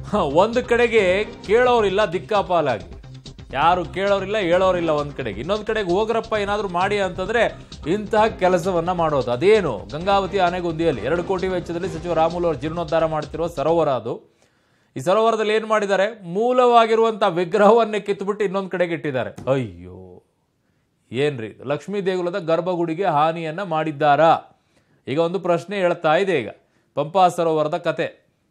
ಒಂದು ಕಡೆಗೆ ಕೇಳೋರಿಲ್ಲ ದಿಕ್ಕಾಪಾಲಾಗಿ ಯಾರು ಕೇಳೋರಿಲ್ಲ ಹೇಳೋರಿಲ್ಲ ಒಂದ್ ಕಡೆಗೆ ಇನ್ನೊಂದ್ ಕಡೆಗೆ ಹೋಗ್ರಪ್ಪ ಏನಾದ್ರೂ ಮಾಡಿ ಅಂತಂದ್ರೆ ಇಂತಹ ಕೆಲಸವನ್ನ ಮಾಡೋದು ಅದೇನು ಗಂಗಾವತಿ ಆನೆಗುಂದಿಯಲ್ಲಿ ಎರಡು ಕೋಟಿ ವೆಚ್ಚದಲ್ಲಿ ಸಚಿವ ರಾಮುಲು ಅವರು ಜೀರ್ಣೋದ್ಧಾರ ಮಾಡ್ತಿರುವ ಸರೋವರ ಅದು ಈ ಸರೋವರದಲ್ಲಿ ಏನ್ ಮಾಡಿದ್ದಾರೆ ಮೂಲವಾಗಿರುವಂತಹ ವಿಗ್ರಹವನ್ನೇ ಕಿತ್ತುಬಿಟ್ಟು ಇನ್ನೊಂದ್ ಕಡೆಗೆ ಇಟ್ಟಿದ್ದಾರೆ ಅಯ್ಯೋ ಏನ್ರಿ ಇದು? ಲಕ್ಷ್ಮೀ ದೇಗುಲದ ಗರ್ಭಗುಡಿಗೆ ಹಾನಿಯನ್ನ ಮಾಡಿದ್ದಾರಾ ಈಗ ಒಂದು ಪ್ರಶ್ನೆ ಹೇಳ್ತಾ ಇದೆ ಈಗ ಪಂಪಾ ಸರೋವರದ ಕತೆ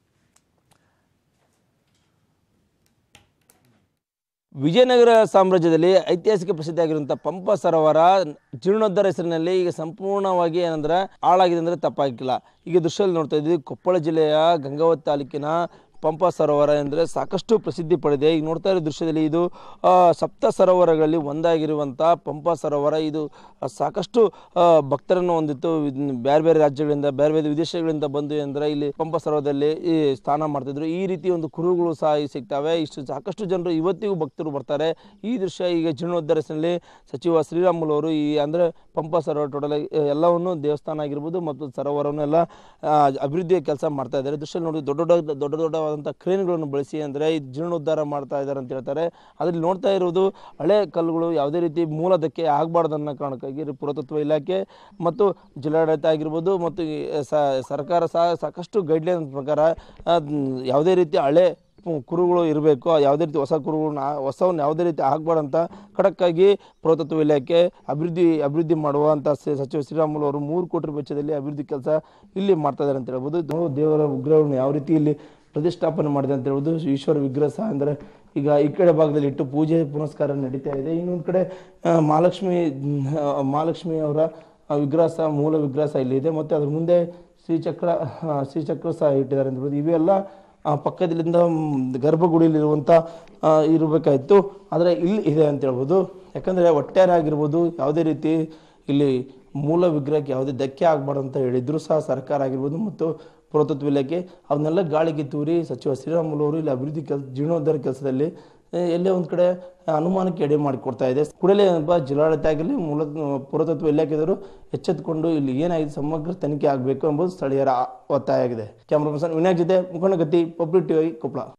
ವಿಜಯನಗರ ಸಾಮ್ರಾಜ್ಯದಲ್ಲಿ ಐತಿಹಾಸಿಕ ಪ್ರಸಿದ್ಧಿಯಾಗಿರುವಂಥ ಪಂಪ ಸರೋವರ ಜೀರ್ಣೋದ್ಧಾರ ಹೆಸರಿನಲ್ಲಿ ಈಗ ಸಂಪೂರ್ಣವಾಗಿ ಏನಂದ್ರೆ ಹಾಳಾಗಿದೆ ಅಂದರೆ ತಪ್ಪಾಗಿಲ್ಲ ಈಗ ದೃಶ್ಯದಲ್ಲಿ ನೋಡ್ತಾ ಇದ್ದೀವಿ ಕೊಪ್ಪಳ ಜಿಲ್ಲೆಯ ಗಂಗಾವತಿ ತಾಲೂಕಿನ ಪಂಪ ಸರೋವರ ಎಂದರೆ ಸಾಕಷ್ಟು ಪ್ರಸಿದ್ಧಿ ಪಡೆದಿದೆ ಈಗ ನೋಡ್ತಾ ಇರೋ ದೃಶ್ಯದಲ್ಲಿ ಇದು ಆ, ಸಪ್ತ ಸರೋವರಗಳಲ್ಲಿ ಒಂದಾಗಿರುವಂಥ ಪಂಪ ಸರೋವರ ಇದು ಆ, ಸಾಕಷ್ಟು ಆ, ಭಕ್ತರನ್ನು ಹೊಂದಿತ್ತು ಇದ್ನ ಬೇರೆ ಬೇರೆ ರಾಜ್ಯಗಳಿಂದ ಬೇರೆ ಬೇರೆ ವಿದೇಶಗಳಿಂದ ಬಂದು ಅಂದರೆ ಇಲ್ಲಿ ಪಂಪ ಸರೋವರದಲ್ಲಿ ಈ ಸ್ನಾನ ಮಾಡ್ತಿದ್ರು ಈ ರೀತಿ ಒಂದು ಕುರುಗಳು ಸಹ ಇಲ್ಲಿ ಸಿಗ್ತವೆ ಇಷ್ಟು ಸಾಕಷ್ಟು ಜನರು ಇವತ್ತಿಗೂ ಭಕ್ತರು ಬರ್ತಾರೆ ಈ ದೃಶ್ಯ ಈಗ ಜೀರ್ಣೋದ್ಧಾರ ಹೆಸರಿನಲ್ಲಿ ಸಚಿವ ಶ್ರೀರಾಮುಲು ಅವರು ಈ ಅಂದರೆ ಪಂಪ ಸರೋವರ ಟೋಟಲ್ ಎಲ್ಲವನ್ನು ದೇವಸ್ಥಾನ ಆಗಿರ್ಬೋದು ಮತ್ತು ಸರೋವರವನ್ನು ಎಲ್ಲ ಆ, ಅಭಿವೃದ್ಧಿಯ ಕೆಲಸ ಮಾಡ್ತಾ ಇದ್ದಾರೆ ದೃಶ್ಯ ನೋಡಿ ದೊಡ್ಡ ದೊಡ್ಡ ದೊಡ್ಡ ದೊಡ್ಡವಾದಂಥ ಕ್ರೇನ್ಗಳನ್ನು ಬಳಸಿ ಅಂದರೆ ಈ ಜೀರ್ಣೋದ್ಧಾರ ಮಾಡ್ತಾ ಇದ್ದಾರೆ ಅಂತ ಹೇಳ್ತಾರೆ ಅದ್ರಲ್ಲಿ ನೋಡ್ತಾ ಇರೋದು ಹಳೆ ಕಲ್ಲುಗಳು ಯಾವುದೇ ರೀತಿ ಮೂಲದಕ್ಕೆ ಆಗಬಾರ್ದು ಅನ್ನೋ ಕಾರಣಕ್ಕಾಗಿ ಇದು ಪುರಾತತ್ವ ಇಲಾಖೆ ಮತ್ತು ಜಿಲ್ಲಾಡಳಿತ ಆಗಿರ್ಬೋದು ಮತ್ತು ಈ ಸ- ಸರ್ಕಾರ ಸಹ ಸಾಕಷ್ಟು ಗೈಡ್ಲೈನ್ ಪ್ರಕಾರ ಆ, ಯಾವುದೇ ರೀತಿ ಹಳೆ ಪು- ಕುರುಗಳು ಇರಬೇಕು ಯಾವುದೇ ರೀತಿ ಹೊಸ ಕುರುಗಳನ್ನ ಹೊಸವನ್ನು ಯಾವುದೇ ರೀತಿ ಆಗಬಾರ್ದು ಅಂತ ಖಡಕ್ಕಾಗಿ ಪುರಾತತ್ವ ಇಲಾಖೆ ಅಭಿವೃದ್ಧಿ ಅಭಿವೃದ್ಧಿ ಮಾಡುವಂಥ ಸ- ಸಚಿವ ಶ್ರೀರಾಮುಲು ಅವರು ಮೂರು ಕೋಟಿ ರೂಪಾಯಿ ವೆಚ್ಚದಲ್ಲಿ ಅಭಿವೃದ್ಧಿ ಕೆಲಸ ಇಲ್ಲಿ ಮಾಡ್ತಾ ಇದ್ದಾರೆ ಅಂತ ಹೇಳ್ಬೋದು ಇದು ದೇವರ ವಿಗ್ರಹವನ್ನು ಯಾವ ರೀತಿ ಇಲ್ಲಿ ಪ್ರತಿಷ್ಠಾಪನೆ ಮಾಡಿದೆ ಅಂತ ಹೇಳ್ಬೋದು ಈಶ್ವರ ವಿಗ್ರಹ ಸಹ ಅಂದರೆ ಈಗ ಈ ಕಡೆ ಭಾಗದಲ್ಲಿ ಇಟ್ಟು ಪೂಜೆ ಪುನಸ್ಕಾರ ನಡೀತಾ ಇದೆ ಇನ್ನೊಂದು ಕಡೆ ಆ, ಮಹಾಲಕ್ಷ್ಮಿ ಮ್, ಆ, ಮಹಾಲಕ್ಷ್ಮಿ ಅವರ ಆ, ವಿಗ್ರಹ ಸಹ ಮೂಲ ವಿಗ್ರಹ ಸಹ ಇಲ್ಲಿದೆ ಮತ್ತು ಅದ್ರ ಮುಂದೆ ಶ್ರೀಚಕ್ರ ಆ, ಶ್ರೀಚಕ್ರ ಸಹ ಇಟ್ಟಿದ್ದಾರೆ ಅಂತ ಹೇಳ್ಬೋದು ಇವೆಲ್ಲ ಆ, ಪಕ್ಕದಲ್ಲಿಂದ ಮ್, ಗರ್ಭಗುಡಿಯಲ್ಲಿರುವಂಥ ಆ, ಇರಬೇಕಾಯಿತು ಆದರೆ ಇಲ್ಲಿ ಇದೆ ಅಂತ ಹೇಳ್ಬೋದು ಯಾಕಂದರೆ ಒಟ್ಟಾರೆ ಆಗಿರ್ಬೋದು ಯಾವುದೇ ರೀತಿ ಇಲ್ಲಿ ಮೂಲ ವಿಗ್ರಹಕ್ಕೆ ಯಾವುದೇ ಧಕ್ಕೆ ಆಗಬಾರ್ದು ಅಂತ ಹೇಳಿದ್ರು ಸಹ ಸರ್ಕಾರ ಆಗಿರ್ಬೋದು ಮತ್ತು ಪುರಾತತ್ವ ಇಲಾಖೆ ಅವನ್ನೆಲ್ಲ ಗಾಳಿಗೆ ತೂರಿ ಸಚಿವ ಶ್ರೀರಾಮುಲು ಅವರು ಇಲ್ಲಿ ಅಭಿವೃದ್ಧಿ ಕೆಲಸ ಜೀರ್ಣೋದ್ಧಾರ ಕೆಲಸದಲ್ಲಿ ಆ, ಎಲ್ಲೇ ಒಂದು ಕಡೆ ಅನುಮಾನಕ್ಕೆ ಎಡೆ ಮಾಡಿಕೊಡ್ತಾ ಇದೆ ಕೂಡಲೇ ಏನಪ್ಪ ಜಿಲ್ಲಾಡಳಿತ ಆಗಲಿ ಮೂಲ ಪುರಾತತ್ವ ಇಲಾಖೆದವರು ಎಚ್ಚೆತ್ತುಕೊಂಡು ಇಲ್ಲಿ ಏನಾಗಿದೆ ಸಮಗ್ರ ತನಿಖೆ ಆಗಬೇಕು ಎಂಬುದು ಸ್ಥಳೀಯರ ಒತ್ತಾಯ ಆಗಿದೆ ಕ್ಯಾಮ್ರಾ ಪರ್ಸನ್ ವಿನಾಯಕ್ ಜೊತೆ ಮುಖಂಡ ಗತಿ ಪಬ್ಲಿಕ್ ಟಿವಿ ಕೊಪ್ಪಳ